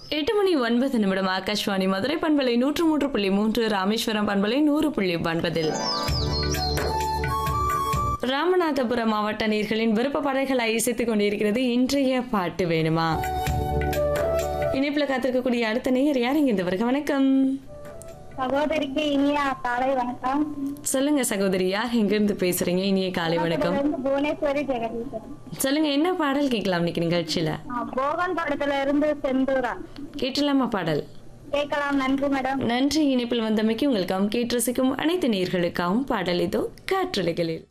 எட்டு மணி ஒன்பது நிமிடம் ஆகாஷ்வாணி மதுரை பண்பலை நூற்று மூன்று புள்ளி மூன்று ராமேஸ்வரம் பண்பலை நூறு புள்ளி ஒன்பதில் ராமநாதபுரம் மாவட்ட நீர்களின் விருப்ப பாடல்களை இசைத்துக் கொண்டிருக்கிறது இன்றைய பாட்டு வேணுமா இணைப்புல காத்திருக்கக்கூடிய அடுத்த நேயர் யார் இங்க இந்த வருக வணக்கம் சகோதரிக்கு இனிய காலை வணக்கம் சொல்லுங்க சகோதரி யார் எங்க இருந்து பேசுறீங்க இனிய காலை வணக்கம் இருந்து புவனேஸ்வரி ஜெகதீசன் சொல்லுங்க என்ன பாடல் கேட்கலாம் இன்னைக்கு நிகழ்ச்சியில ஆ, போகன் படத்துல இருந்து செந்தூரா கேட்டலாமா பாடல் கேட்கலாம் நன்றி மேடம் நன்றி இணைப்பில் வந்தமைக்கு உங்களுக்காகவும் கேட்டு ரசிக்கும் அனைத்து நேர்களுக்காகவும் பாடல் இதோ காற்றலைகளில்